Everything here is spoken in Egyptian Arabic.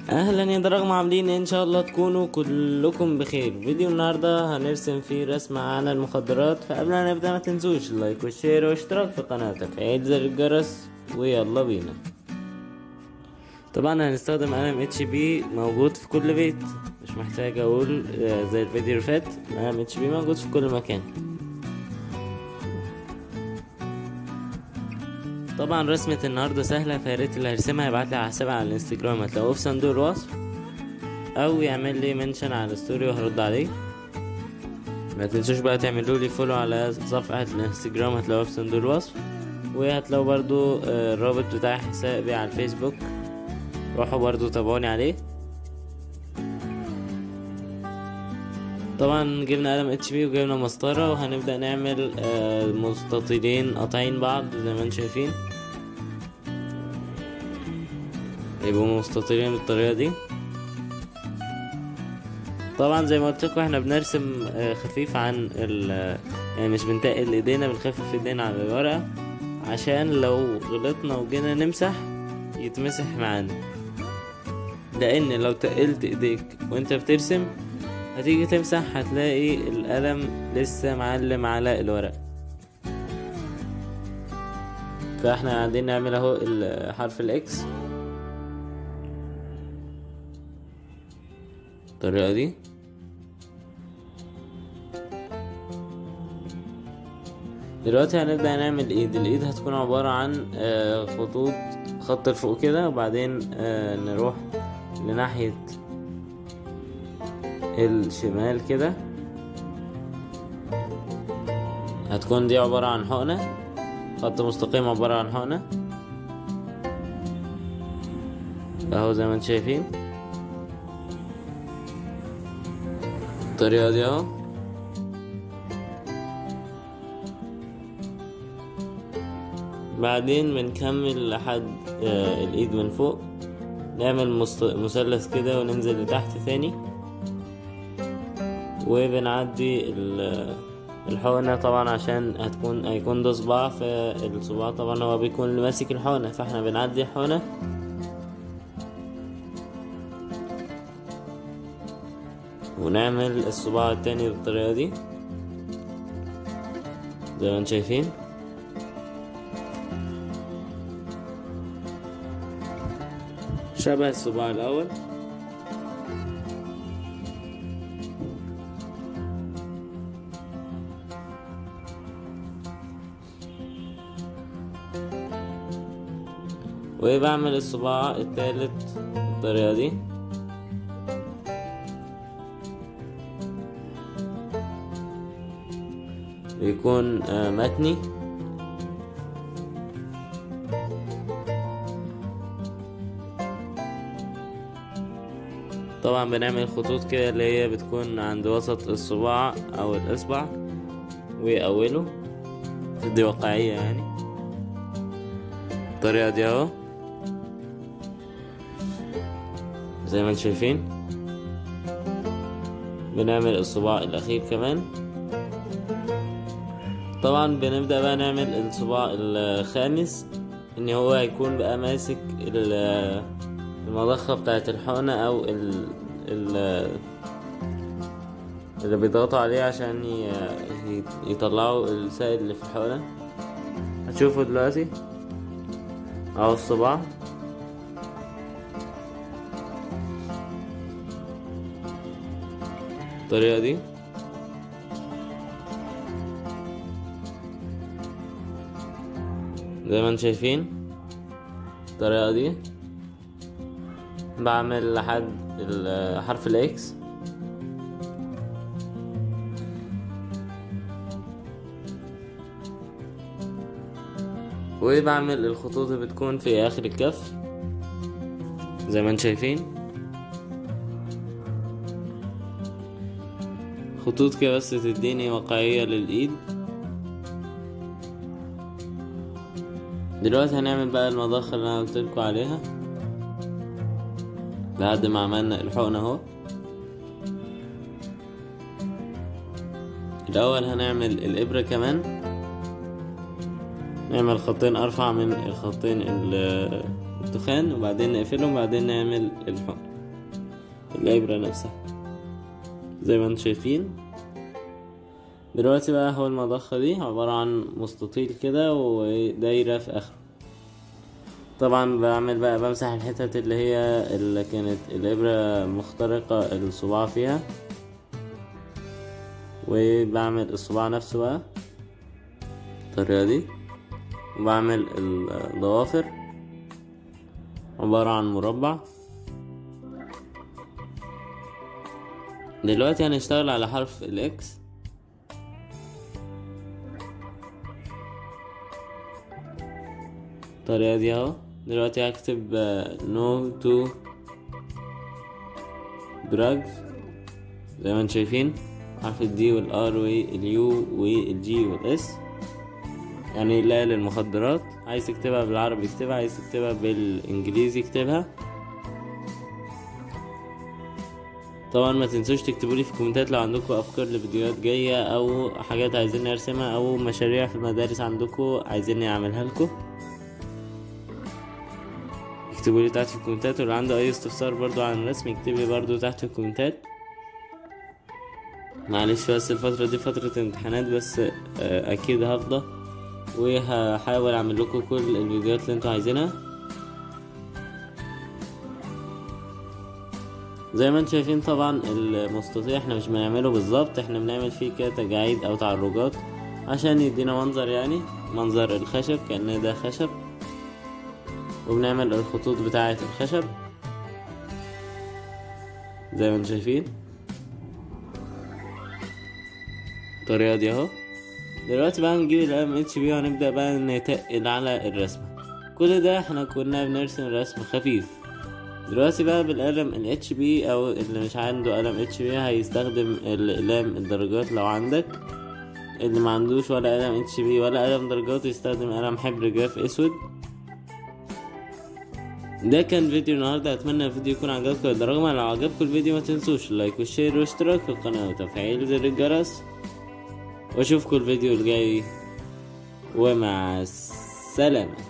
اهلا يا دراغم عاملين إيه؟ ان شاء الله تكونوا كلكم بخير فيديو النهارده هنرسم فيه رسمة عن المخدرات فقبل ما نبدا ما تنسوش اللايك والشير واشتراك في القناة وتفعيل زر الجرس ويلا بينا طبعا هنستخدم قلم اتش بي موجود في كل بيت مش محتاج اقول آه، زي الفيديو اللي فات قلم اتش بي موجود في كل مكان طبعا رسمة النهاردة سهلة فياريت اللي هيرسمها يبعتلي على حسابي على الانستجرام هتلاقوه في صندوق الوصف او يعمل لي منشن على الستوري وهرد عليه ما تنسوش بقى تعملوا لي فولو على صفحة الانستجرام هتلاقوها في صندوق الوصف وهتلاقوا برضو آه، الرابط بتاع حسابي على الفيسبوك روحوا برضو تابعوني عليه طبعا جبنا قلم اتش بي وجبنا مسطرة وهنبدأ نعمل آه، مستطيلين قاطعين بعض زي ما انتم شايفين يبقوا مستطيلين بالطريقة دي طبعا زي ما قلت لكم احنا بنرسم آه، خفيف عن ال يعني مش بنتقل ايدينا بنخفف ايدينا على الورقة عشان لو غلطنا وجينا نمسح يتمسح معانا لان لو تقلت ايديك وانت بترسم هتيجي تمسح هتلاقي القلم لسه معلم على الورق فاحنا قاعدين نعمل اهو ال- حرف الاكس الطريقة دي دلوقتي هنبدأ نعمل ايد الايد هتكون عبارة عن آه، خطوط خط لفوق كده وبعدين آه، نروح لناحية الشمال كده هتكون دي عبارة عن حقنة خط مستقيم عبارة عن حقنة اهو زي ما انتم شايفين الطريقة دي اهو بعدين بنكمل لحد آه، الايد من فوق نعمل مست- مثلث كده وننزل لتحت تاني وبنعدي ال- الحقنة طبعا عشان هتكون هيكون ده صباع فالصباع طبعا هو بيكون اللي ماسك الحقنة فاحنا بنعدي الحقنة ونعمل الصباع التاني بالطريقة دي زي ما انتم شايفين شبه الصباع الأول وبعمل الصباع التالت بالطريقة دي بيكون آه، متني طبعا بنعمل خطوط كده اللي هي بتكون عند وسط الصباع او الاصبع واوله دي واقعية يعني الطريقة دي اهو زي ما انتم شايفين بنعمل الصباع الاخير كمان طبعا بنبدأ بقى نعمل الصباع الخامس ان هو هيكون بقى ماسك ال- المضخة بتاعت الحقنة او ال ال اللي بيضغطوا عليه عشان ي- ي- يطلعوا السائل اللي في الحقنة هتشوفوا دلوقتي اهو الصباع الطريقة دي زي ما انتم شايفين الطريقة دي بعمل لحد ال- حرف الاكس وبعمل الخطوط اللي بتكون في اخر الكف زي ما انتم شايفين خطوط كده بس تديني واقعية للإيد دلوقتي هنعمل بقى المضخة اللي أنا قلتلكوا عليها بعد ما عملنا الحقنة اهو الأول هنعمل الإبرة كمان نعمل خطين أرفع من الخطين ال- التخان وبعدين نقفلهم وبعدين نعمل الحقن الإبرة نفسها زي ما انتم شايفين دلوقتي بقى هو المضخة دي عبارة عن مستطيل كده ودايرة في آخره طبعا بعمل بقى بمسح الحتت اللي هي اللي كانت الإبرة مخترقة الصباع فيها وبعمل الصباع نفسه بقى الطريقة دي وبعمل الضوافر عبارة عن مربع دلوقتي هنشتغل على حرف الاكس الطريقة دي اهو دلوقتي هكتب نو تو دراجز زي ما انتم شايفين حرف الدي والار واليو والجي والاس يعني لا للمخدرات عايز تكتبها بالعربي اكتبها عايز تكتبها بالانجليزي اكتبها طبعا ما تنسوش تكتبوا لي في الكومنتات لو عندكم افكار لفيديوهات جايه او حاجات عايزيني ارسمها او مشاريع في المدارس عندكم عايزيني اعملها لكم اكتبوا لي تحت في الكومنتات ولو عنده اي استفسار برضو عن الرسم يكتب لي برضو تحت في الكومنتات معلش بس الفترة دي فترة امتحانات بس اكيد هفضى وهحاول اعمل لكم كل الفيديوهات اللي انتوا عايزينها زي ما انتم شايفين طبعا المستطيل احنا مش بنعمله بالظبط احنا بنعمل فيه كده تجاعيد او تعرجات عشان يدينا منظر يعني منظر الخشب كأن ده خشب وبنعمل الخطوط بتاعة الخشب زي ما انتم شايفين الطريقة دي اهو دلوقتي بقى نجيب القلم اتش بي وهنبدأ بقى نتقل على الرسمة كل ده احنا كنا بنرسم رسم خفيف دلوقتي بقى بالقلم ال اتش بي او اللي مش عنده قلم اتش بي هيستخدم الاقلام الدرجات لو عندك اللي ما عندوش ولا قلم اتش بي ولا قلم درجات يستخدم قلم حبر جاف اسود ده كان فيديو النهارده اتمنى الفيديو يكون عجبكم للدرجه لو عجبكم الفيديو ما تنسوش اللايك والشير والاشتراك في القناه وتفعيل زر الجرس واشوفكم الفيديو الجاي ومع السلامه